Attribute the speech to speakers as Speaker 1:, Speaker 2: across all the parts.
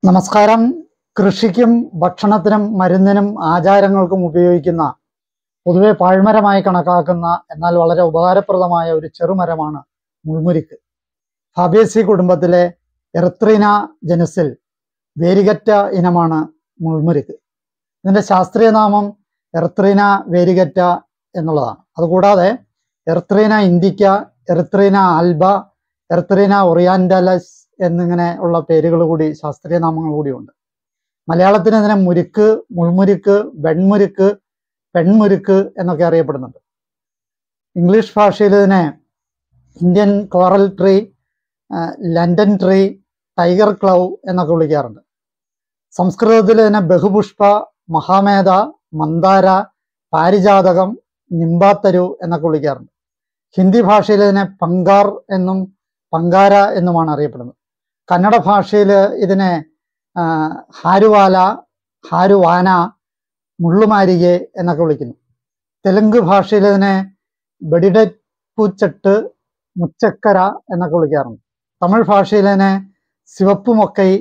Speaker 1: നമസ്കാരം കൃഷിക്കും ഭക്ഷണത്തിനും മരുന്നിനും ആചാരങ്ങൾക്കും ഉപയോഗിക്കുന്ന പൊതുവെ പാഴ്മരമായി കണക്കാക്കുന്ന എന്നാൽ വളരെ ഉപകാരപ്രദമായ ഒരു ചെറുമരമാണ് മുൾമുരിക്ക് ഫാബേസി കുടുംബത്തിലെ എർത്രീന ജനുസിൽ വേരികറ്റ ഇനമാണ് മുൾമുരിക്ക് ഇതിന്റെ ശാസ്ത്രീയ നാമം എർത്രീന വേരികറ്റ എന്നുള്ളതാണ് അതുകൂടാതെ എർത്രീന ഇൻഡിക്ക എർത്രീന ആൽബ എർത്രീന ഒറിയാൻഡലസ് എന്നിങ്ങനെ ഉള്ള പേരുകൾ കൂടി ശാസ്ത്രീയ നാമങ്ങൾ കൂടിയുണ്ട് മലയാളത്തിന് ഇതിനെ മുരുക്ക് മുൾമുരുക്ക് വെൺമുരുക്ക് പെൺമുരുക്ക് എന്നൊക്കെ അറിയപ്പെടുന്നുണ്ട് ഇംഗ്ലീഷ് ഭാഷയിൽ ഇതിനെ Indian coral tree London tree tiger claw എന്നൊക്കെ വിളിക്കാറുണ്ട് സംസ്കൃതത്തിൽ ഇതിനെ ബഹുപുഷ്പ മഹാമേധ മന്ദാര പാരിജാതകം നിമ്പാത്തരു എന്നൊക്കെ വിളിക്കാറുണ്ട് ഹിന്ദി ഭാഷയിൽ ഇതിനെ പങ്കാർ എന്നും പങ്കാര എന്നുമാണ് അറിയപ്പെടുന്നത് കന്നഡ ഭാഷയിൽ ഇതിനെ ആ, ഹാരുവാല ഹാരുവാന മുള്ളുമാരികെ എന്നൊക്കെ വിളിക്കുന്നു തെലുങ്ക് ഭാഷയിൽ ഇതിനെ ബഡിഡപ്പൂച്ചട്ട് മുച്ചക്കര എന്നൊക്കെ വിളിക്കാറുണ്ട് തമിഴ് ഭാഷയിൽ ഇതിനെ സിവപ്പുമൊക്കൈ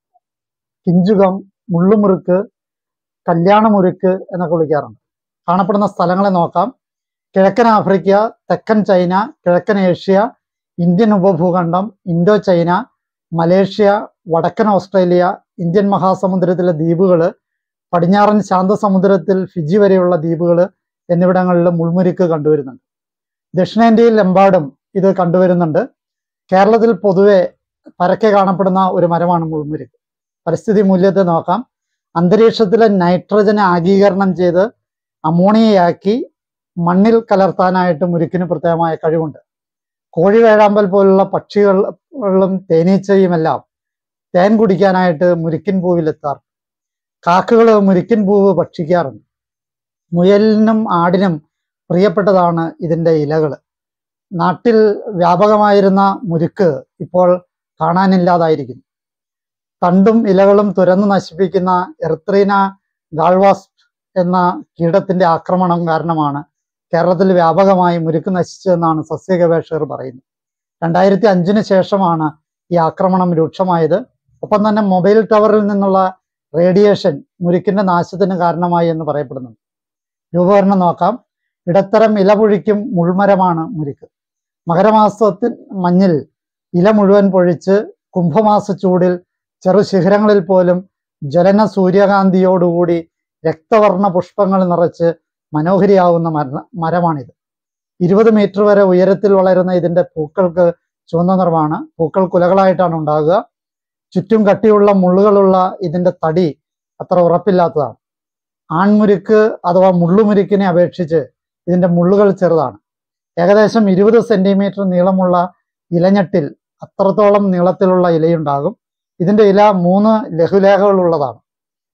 Speaker 1: കിഞ്ചുകം മുള്ളുമുറുക്ക് കല്യാണമുറുക്ക് എന്നൊക്കെ വിളിക്കാറുണ്ട് കാണപ്പെടുന്ന സ്ഥലങ്ങളെ നോക്കാം കിഴക്കൻ ആഫ്രിക്ക തെക്കൻ ചൈന കിഴക്കൻ ഏഷ്യ ഇന്ത്യൻ ഉപഭൂഖണ്ഡം ഇൻഡോ ചൈന മലേഷ്യ വടക്കൻ ഓസ്ട്രേലിയ ഇന്ത്യൻ മഹാസമുദ്രത്തിലെ ദ്വീപുകൾ പടിഞ്ഞാറൻ ശാന്തസമുദ്രത്തിൽ ഫിജി വരെയുള്ള ദ്വീപുകൾ എന്നിവിടങ്ങളിൽ മുൾമുരുക്ക് കണ്ടുവരുന്നുണ്ട് ദക്ഷിണേന്ത്യയിലെമ്പാടും ഇത് കണ്ടുവരുന്നുണ്ട് കേരളത്തിൽ പൊതുവെ പരക്കെ കാണപ്പെടുന്ന ഒരു മരമാണ് മുൾമുരുക്ക് പരിസ്ഥിതി മൂല്യത്തെ നോക്കാം അന്തരീക്ഷത്തിലെ നൈട്രജനെ ആഗീകരണം ചെയ്ത് അമോണിയയാക്കി മണ്ണിൽ കലർത്താനായിട്ട് മുരുക്കിന് പ്രത്യേകമായ കഴിവുണ്ട് കോഴി വേഴാമ്പൽ പോലുള്ള പക്ഷികളും തേനീച്ചയുമെല്ലാം തേൻ കുടിക്കാനായിട്ട് മുരിക്കിൻ പൂവിലെത്താർ കാക്കകൾ മുരിക്കിൻ പൂവ് ഭക്ഷിക്കാറുണ്ട് മുയലിനും ആടിനും പ്രിയപ്പെട്ടതാണ് ഇതിൻ്റെ ഇലകൾ നാട്ടിൽ വ്യാപകമായിരുന്ന മുരുക്ക് ഇപ്പോൾ കാണാനില്ലാതായിരിക്കുന്നു തണ്ടും ഇലകളും തുരന്നു നശിപ്പിക്കുന്ന എർത്രീന ഗാൾവാസ്പ് എന്ന കീടത്തിന്റെ ആക്രമണം കാരണമാണ് കേരളത്തിൽ വ്യാപകമായി മുരുക്ക് നശിച്ചതെന്നാണ് സസ്യ ഗവേഷകർ പറയുന്നത് രണ്ടായിരത്തി അഞ്ചിന് ശേഷമാണ് ഈ ആക്രമണം രൂക്ഷമായത് ഒപ്പം തന്നെ മൊബൈൽ ടവറിൽ നിന്നുള്ള റേഡിയേഷൻ മുരുക്കിന്റെ നാശത്തിന് കാരണമായി എന്ന് പറയപ്പെടുന്നുണ്ട് രൂപകരണം നോക്കാം ഇടത്തരം ഇല പൊഴിക്കും മുൾമരമാണ് മുരുക്ക് മകരമാസത്തിൽ മഞ്ഞിൽ ഇല മുഴുവൻ പൊഴിച്ച് കുംഭമാസ ചൂടിൽ ചെറു ശിഖരങ്ങളിൽ പോലും ജ്വലന സൂര്യകാന്തിയോടുകൂടി രക്തവർണ്ണ പുഷ്പങ്ങൾ നിറച്ച് മനോഹരിയാവുന്ന മര മരമാണിത് ഇരുപത് മീറ്റർ വരെ ഉയരത്തിൽ വളരുന്ന ഇതിന്റെ പൂക്കൾക്ക് ചുവന്ന നിറമാണ് പൂക്കൾ കുലകളായിട്ടാണ് ഉണ്ടാകുക ചുറ്റും കട്ടിയുള്ള മുള്ളുകളുള്ള ഇതിന്റെ തടി അത്ര ഉറപ്പില്ലാത്തതാണ് ആൺമുരുക്ക് അഥവാ മുള്ളുമുരുക്കിനെ അപേക്ഷിച്ച് ഇതിന്റെ മുള്ളുകൾ ചെറുതാണ് ഏകദേശം ഇരുപത് സെന്റിമീറ്റർ നീളമുള്ള ഇലഞ്ഞെട്ടിൽ അത്രത്തോളം നീളത്തിലുള്ള ഇലയുണ്ടാകും ഇതിന്റെ ഇല മൂന്ന് ലഘുലേഖകളുള്ളതാണ്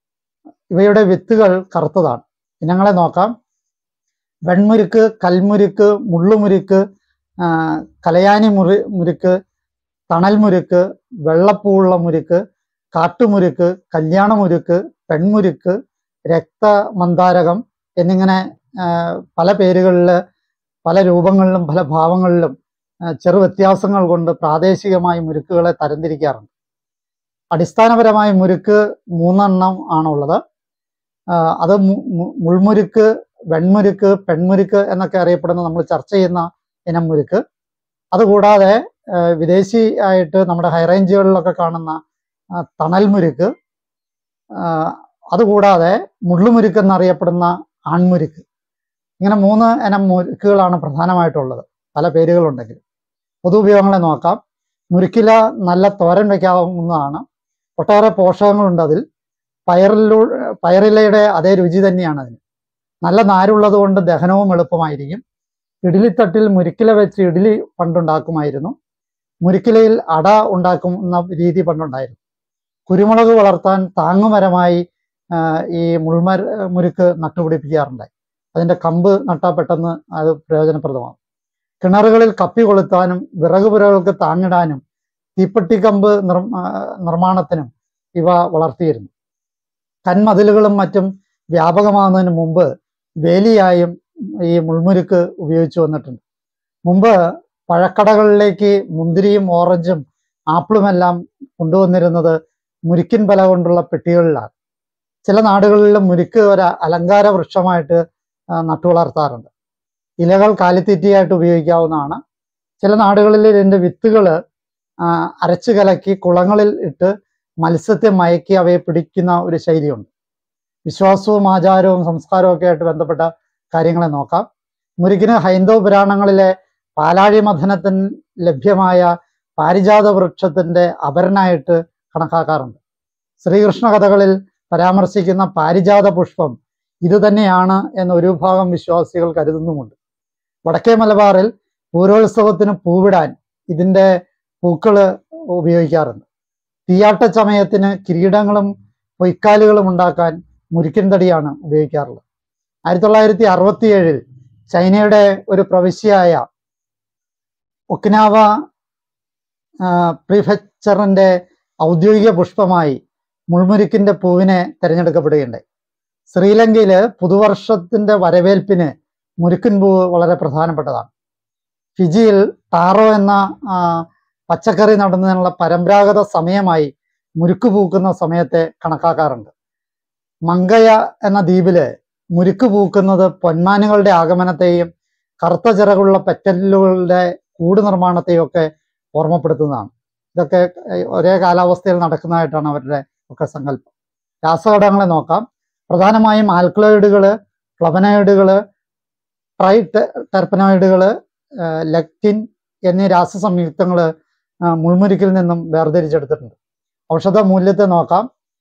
Speaker 1: ഇവയുടെ വിത്തുകൾ കറുത്തതാണ് ഇനങ്ങളെ നോക്കാം വെൺമുരുക്ക് കൽമുരുക്ക് മുള്ളുമുരുക്ക് ആ, കലയാനി മുറി മുരുക്ക് തണൽമുരുക്ക് വെള്ളപ്പൂവുള്ള മുരുക്ക് കാട്ടുമുരുക്ക് കല്യാണമുരുക്ക് പെൺമുരുക്ക് രക്തമന്ദാരകം എന്നിങ്ങനെ ആ, പല പേരുകളിൽ പല രൂപങ്ങളിലും പല ഭാവങ്ങളിലും ആ, ചെറു വ്യത്യാസങ്ങൾ കൊണ്ട് പ്രാദേശികമായി മുരുക്കുകളെ തരംതിരിക്കാറുണ്ട് അടിസ്ഥാനപരമായി മുരുക്ക് മൂന്നെണ്ണം ആണുള്ളത് ആ, അത് മു- മു- മുൾമുരുക്ക് വെൺമുരുക്ക് പെൺമുരുക്ക് എന്നൊക്കെ അറിയപ്പെടുന്ന നമ്മൾ ചർച്ച ചെയ്യുന്ന ഇനം മുരുക്ക് അതുകൂടാതെ ആ, വിദേശി ആയിട്ട് നമ്മുടെ ഹൈറേഞ്ചുകളിലൊക്കെ കാണുന്ന ആ, തണൽ മുരുക്ക് ആ, അതുകൂടാതെ മുള്ളുമുരുക്ക് എന്നറിയപ്പെടുന്ന ആൺമുരുക്ക് ഇങ്ങനെ മൂന്ന് ഇനം മുരുക്കുകളാണ് പ്രധാനമായിട്ടുള്ളത് പല പേരുകളുണ്ടെങ്കിൽ പൊതുപയോഗങ്ങളെ നോക്കാം മുരുക്കില നല്ല തോരൻ വയ്ക്കാവുന്നതാണ് ഒട്ടേറെ പോഷകങ്ങളുണ്ട് അതിൽ പയറിലൂ പയറിലയുടെ അതേ രുചി തന്നെയാണ് അതിന് നല്ല നാരുള്ളത് കൊണ്ട് ദഹനവും എളുപ്പമായിരിക്കും ഇഡ്ഡലിത്തട്ടിൽ മുരിക്കില വെച്ച് ഇഡ്ഡലി പണ്ടുണ്ടാക്കുമായിരുന്നു മുരിക്കിലയിൽ അട ഉണ്ടാക്കുന്ന രീതി പണ്ടുണ്ടായിരുന്നു കുരുമുളക് വളർത്താൻ താങ്ങുമരമായി ആ, ഈ മുൾമര മുരുക്ക് നട്ടുപിടിപ്പിക്കാറുണ്ടായി അതിന്റെ കമ്പ് നട്ടാൽ പെട്ടെന്ന് അത് പ്രയോജനപ്രദമാകും കിണറുകളിൽ കപ്പി കൊളുത്താനും വിറക് പുരകൾക്ക് താങ്ങിടാനും തീപ്പെട്ടിക്കമ്പ് നിർ നിർമ്മാണത്തിനും ഇവ വളർത്തിയിരുന്നു കന്മതിലുകളും മറ്റും വ്യാപകമാകുന്നതിന് മുമ്പ് വേലിയായും ഈ മുൾമുരുക്ക് ഉപയോഗിച്ചു വന്നിട്ടുണ്ട് മുമ്പ് പഴക്കടകളിലേക്ക് മുന്തിരിയും ഓറഞ്ചും ആപ്പിളുമെല്ലാം കൊണ്ടുവന്നിരുന്നത് മുരിക്കിൻ പല കൊണ്ടുള്ള പെട്ടികളിലാണ് ചില നാടുകളിൽ മുരിക്ക് ഒരു അലങ്കാര വൃക്ഷമായിട്ട് ആ, നട്ടുവളർത്താറുണ്ട് ഇലകൾ കാലിത്തീറ്റയായിട്ട് ഉപയോഗിക്കാവുന്നതാണ് ചില നാടുകളിൽ ഇതിന്റെ വിത്തുകൾ അരച്ചു കലക്കി കുളങ്ങളിൽ ഇട്ട് മത്സ്യത്തെ മയക്കി അവയെ പിടിക്കുന്ന ഒരു ശൈലിയുണ്ട് വിശ്വാസവും ആചാരവും സംസ്കാരവും ഒക്കെ ആയിട്ട് ബന്ധപ്പെട്ട കാര്യങ്ങളെ നോക്കാം മുരുകിന് ഹൈന്ദവ പുരാണങ്ങളിലെ പാലാഴി മഥനത്തിന് ലഭ്യമായ പാരിജാത വൃക്ഷത്തിന്റെ അപരനായിട്ട് കണക്കാക്കാറുണ്ട് ശ്രീകൃഷ്ണ കഥകളിൽ പരാമർശിക്കുന്ന പാരിജാത പുഷ്പം ഇത് തന്നെയാണ് എന്ന് ഒരു വിഭാഗം വിശ്വാസികൾ കരുതുന്നുമുണ്ട് വടക്കേ മലബാറിൽ പൂരോത്സവത്തിന് പൂവിടാൻ ഇതിന്റെ പൂക്കള് ഉപയോഗിക്കാറുണ്ട് തീയാട്ട ചമയത്തിന് കിരീടങ്ങളും പൊയ്ക്കാലുകളും ഉണ്ടാക്കാൻ മുരിക്കൻ തടിയാണ് ഉപയോഗിക്കാറുള്ളത് ആയിരത്തി തൊള്ളായിരത്തി അറുപത്തിയേഴിൽ ചൈനയുടെ ഒരു പ്രവിശ്യയായ ഒക്കിനാവ പ്രിഫെക്ചറിന്റെ ഔദ്യോഗിക പുഷ്പമായി മുൾമുരുക്കിന്റെ പൂവിനെ തിരഞ്ഞെടുക്കപ്പെടുകയുണ്ടായി ശ്രീലങ്കയില് പുതുവർഷത്തിന്റെ വരവേൽപ്പിന് മുരുക്കൻ പൂവ് വളരെ പ്രധാനപ്പെട്ടതാണ് ഫിജിയിൽ ടാറോ എന്ന ആ, പച്ചക്കറി നടുന്നതിനുള്ള പരമ്പരാഗത സമയമായി മുരുക്ക് പൂക്കുന്ന സമയത്തെ കണക്കാക്കാറുണ്ട് മങ്കയ എന്ന ദ്വീപില് മുരുക്ക് പൂക്കുന്നത് പൊന്മാനുകളുടെ ആഗമനത്തെയും കറുത്ത ചിറകുള്ള പെറ്റലുകളുടെ കൂട് നിർമ്മാണത്തെയും ഒക്കെ ഓർമ്മപ്പെടുത്തുന്നതാണ് ഇതൊക്കെ ഏർ, ഒരേ കാലാവസ്ഥയിൽ നടക്കുന്നതായിട്ടാണ് അവരുടെ ഒക്കെ സങ്കല്പം രാസഘടകങ്ങളെ നോക്കാം പ്രധാനമായും ആൽക്കലോയിഡുകള് ഫ്ലവനോയിഡുകള് ട്രൈ ടെർപ്പനോയിഡുകള് ലെക്റ്റിൻ എന്നീ രാസസംയുക്തങ്ങൾ മുൾമുരുക്കിൽ നിന്നും വേർതിരിച്ചെടുത്തിട്ടുണ്ട് ഔഷധ മൂല്യത്തെ നോക്കാം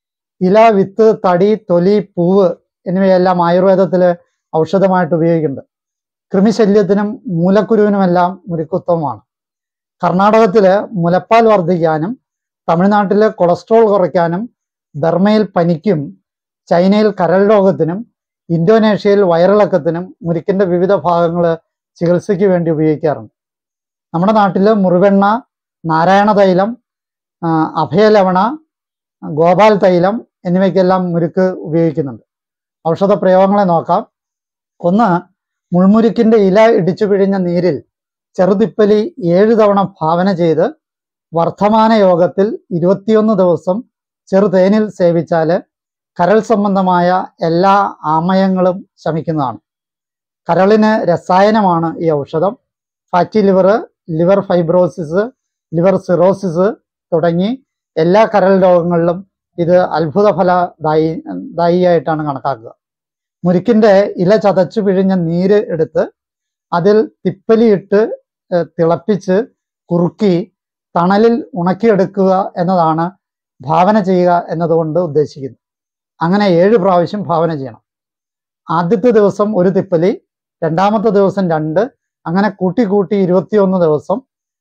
Speaker 1: ഇല വിത്ത് തടി തൊലി പൂവ് എന്നിവയെല്ലാം ആയുർവേദത്തില് ഔഷധമായിട്ട് ഉപയോഗിക്കുന്നുണ്ട് കൃമിശല്യത്തിനും മൂലക്കുരുവിനുമെല്ലാം മുരിക്കുത്തമമാണ് കർണാടകത്തില് മുലപ്പാൽ വർദ്ധിക്കാനും തമിഴ്നാട്ടില് കൊളസ്ട്രോൾ കുറയ്ക്കാനും ബർമയിൽ പനിക്കും ചൈനയിൽ കരൾ രോഗത്തിനും ഇന്തോനേഷ്യയിൽ വയറിളക്കത്തിനും മുരിക്കിന്റെ വിവിധ ഭാഗങ്ങൾ ചികിത്സയ്ക്ക് വേണ്ടി ഉപയോഗിക്കാറുണ്ട് നമ്മുടെ നാട്ടില് മുറിവെണ്ണ നാരായണ തൈലം ആ, അഭയലവണ ഗോപാൽ തൈലം എന്നിവയ്ക്കെല്ലാം മുരുക്ക് ഉപയോഗിക്കുന്നുണ്ട് ഔഷധ പ്രയോഗങ്ങളെ നോക്കാം ഒന്ന് മുൾമുരുക്കിന്റെ ഇല ഇടിച്ചു പിഴിഞ്ഞ നീരിൽ ചെറുതിപ്പലി ഏഴ് തവണ ഭാവന ചെയ്ത് വർദ്ധമാന യോഗത്തിൽ ഇരുപത്തിയൊന്ന് ദിവസം ചെറുതേനിൽ സേവിച്ചാല് കരൾ സംബന്ധമായ എല്ലാ ആമയങ്ങളും ശമിക്കുന്നതാണ് കരളിന് രസായനമാണ് ഈ ഔഷധം fatty liver liver fibrosis liver cirrhosis തുടങ്ങി എല്ലാ കരൾ രോഗങ്ങളിലും ഇത് അത്ഭുത ഫലദായി ദായിയായിട്ടാണ് കണക്കാക്കുക മുരിക്കിന്റെ ഇല ചതച്ചു പിഴിഞ്ഞ നീര് എടുത്ത് അതിൽ തിപ്പലിയിട്ട് ഏഹ്, തിളപ്പിച്ച് കുറുക്കി തണലിൽ ഉണക്കിയെടുക്കുക എന്നതാണ് ഭാവന ചെയ്യുക എന്നതുകൊണ്ട് ഉദ്ദേശിക്കുന്നത് അങ്ങനെ ഏഴ് പ്രാവശ്യം ഭാവന ചെയ്യണം ആദ്യത്തെ ദിവസം ഒരു തിപ്പലി രണ്ടാമത്തെ ദിവസം രണ്ട് അങ്ങനെ കൂട്ടി കൂട്ടി ഇരുപത്തിയൊന്ന് ദിവസം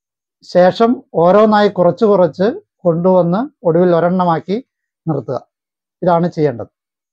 Speaker 1: ശേഷം ഓരോന്നായി കുറച്ച് കുറച്ച് കൊണ്ടുവന്ന് ഒടുവിൽ ഒരെണ്ണമാക്കി നിർത്തുക ഇതാണ് ചെയ്യേണ്ടത്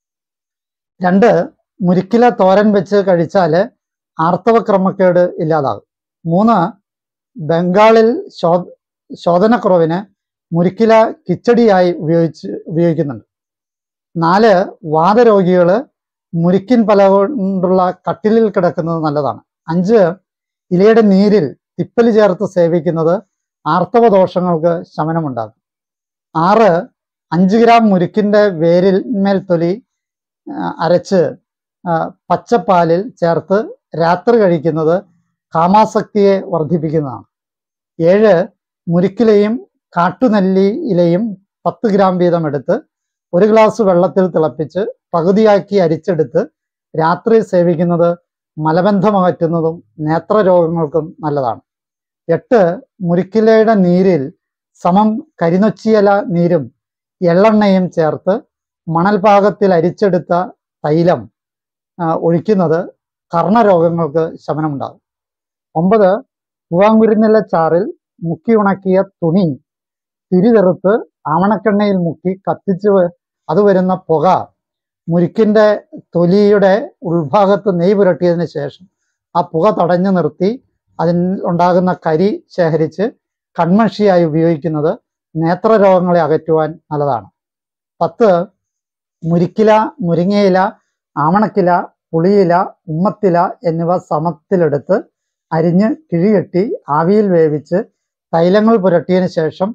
Speaker 1: രണ്ട് മുരിക്കില തോരൻ വെച്ച് കഴിച്ചാൽ ആർത്തവ ക്രമക്കേട് ഇല്ലാതാകും മൂന്ന് ബംഗാളിൽ ശോ ശോധനക്കുറവിന് മുരിക്കില കിച്ചടിയായി ഉപയോഗിച്ച് ഉപയോഗിക്കുന്നുണ്ട് നാല് വാതരോഗികള് മുരിക്കിൻ പല കൊണ്ടുള്ള കട്ടിലിൽ കിടക്കുന്നത് നല്ലതാണ് അഞ്ച് ഇലയുടെ നീരിൽ തിപ്പലി ചേർത്ത് സേവിക്കുന്നത് ആർത്തവ ദോഷങ്ങൾക്ക് ശമനമുണ്ടാകും ആറ് അഞ്ച് ഗ്രാം മുരിക്കിന്റെ വേരിൽ മേൽ തൊലി ആ, അരച്ച് ആ, പച്ചപ്പാലിൽ ചേർത്ത് രാത്രി കഴിക്കുന്നത് കാമാസക്തിയെ വർദ്ധിപ്പിക്കുന്നതാണ് ഏഴ് മുരിക്കിലയും കാട്ടുനെല്ലി ഇലയും പത്ത് ഗ്രാം വീതം എടുത്ത് ഒരു ഗ്ലാസ് വെള്ളത്തിൽ തിളപ്പിച്ച് പകുതിയാക്കി അരിച്ചെടുത്ത് രാത്രി സേവിക്കുന്നത് മലബന്ധമകറ്റുന്നതും നേത്രരോഗങ്ങൾക്കും നല്ലതാണ് എട്ട് മുരിക്കിലയുടെ നീരിൽ സമം കരിനൊച്ചിയല നീരും എള്ളെണ്ണയും ചേർത്ത് മണൽപാകത്തിൽ അരിച്ചെടുത്ത തൈലം ആ, ഒഴിക്കുന്നത് കർണരോഗങ്ങൾക്ക് ശമനമുണ്ടാകും ഒമ്പത് പൂവാങ്കുരുന്നില ചാറിൽ മുക്കി ഉണക്കിയ തുണി തിരിതെറുത്ത് ആവണക്കെണ്ണയിൽ മുക്കി കത്തിച്ച് വ- അത് വരുന്ന പുക മുരിക്കിന്റെ തൊലിയുടെ ഉൾഭാഗത്ത് നെയ് പുരട്ടിയതിന് ശേഷം ആ പുക തടഞ്ഞു നിർത്തി അതിൽ ഉണ്ടാകുന്ന കരി ശേഖരിച്ച് കൺമഷിയായി ഉപയോഗിക്കുന്നത് നേത്രരോഗങ്ങളെ അകറ്റുവാൻ നല്ലതാണ് പത്ത് മുരിക്കില മുരിങ്ങയില ആവണക്കില പുളിയില ഉമ്മത്തില എന്നിവ സമത്തിലെടുത്ത് അരിഞ്ഞ് കിഴികെട്ടി ആവിയിൽ വേവിച്ച് തൈലങ്ങൾ പുരട്ടിയതിന് ശേഷം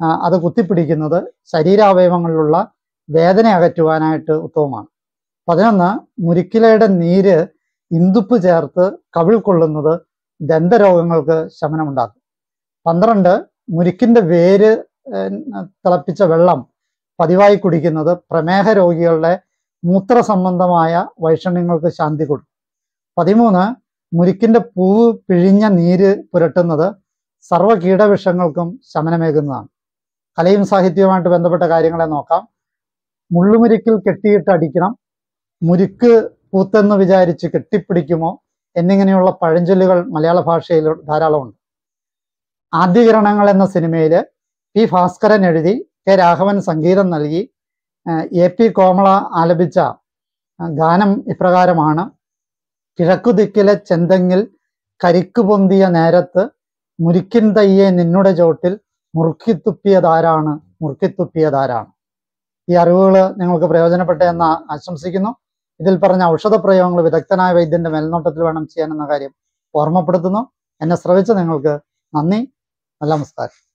Speaker 1: ആ, അത് കുത്തിപ്പിടിക്കുന്നത് ശരീരാവയവങ്ങളിലുള്ള വേദന അകറ്റുവാനായിട്ട് ഉത്തമമാണ് പതിനൊന്ന് മുരിക്കിലയുടെ നീര് ഇന്ദുപ്പ് ചേർത്ത് കവിൾ കൊള്ളുന്നത് ദന്തരോഗങ്ങൾക്ക് ശമനമുണ്ടാക്കും പന്ത്രണ്ട് മുരിക്കിന്റെ വേര് ഏഹ്, തിളപ്പിച്ച വെള്ളം പതിവായി കുടിക്കുന്നത് പ്രമേഹ രോഗികളുടെ മൂത്ര സംബന്ധമായ വൈഷമ്യങ്ങൾക്ക് ശാന്തി കൊടുക്കും പതിമൂന്ന് മുരിക്കിന്റെ പൂവ് പിഴിഞ്ഞ നീര് പുരട്ടുന്നത് സർവ്വ കീടവിഷങ്ങൾക്കും ശമനമേകുന്നതാണ് കലയും സാഹിത്യവുമായിട്ട് ബന്ധപ്പെട്ട കാര്യങ്ങളെ നോക്കാം മുള്ളുമുരിക്കിൽ കെട്ടിയിട്ട് അടിക്കണം മുരിക്ക് പൂത്തെന്ന് വിചാരിച്ച് കെട്ടിപ്പിടിക്കുമോ എന്നിങ്ങനെയുള്ള പഴഞ്ചൊല്ലുകൾ മലയാള ഭാഷയിൽ ധാരാളമുണ്ട് ആദ്യകിരണങ്ങൾ എന്ന സിനിമയിൽ പി ഭാസ്കരൻ എഴുതി കെ രാഘവൻ സംഗീതം നൽകി ഏഹ് എ പി കോമള ആലപിച്ച ആ, ഗാനം ഇപ്രകാരമാണ് കിഴക്കുദിക്കിലെ ചെന്തെങ്ങിൽ കരിക്ക് പൊന്തിയ നേരത്ത് മുരിക്കിൻ തയ്യെ നിന്നുടെ ചോട്ടിൽ മുറുക്കിത്തുപ്പിയതാരാണ് മുറുക്കിത്തുപ്പിയതാരാണ് ഈ അറിവുകൾ നിങ്ങൾക്ക് പ്രയോജനപ്പെട്ടെ എന്ന് ആശംസിക്കുന്നു ഇതിൽ പറഞ്ഞ ഔഷധ പ്രയോഗങ്ങൾ വിദഗ്ധനായ വൈദ്യന്റെ മേൽനോട്ടത്തിൽ വേണം ചെയ്യാനെന്ന കാര്യം ഓർമ്മപ്പെടുത്തുന്നു എന്നെ ശ്രവിച്ച നിങ്ങൾക്ക് നന്ദി നല്ല നമസ്കാരം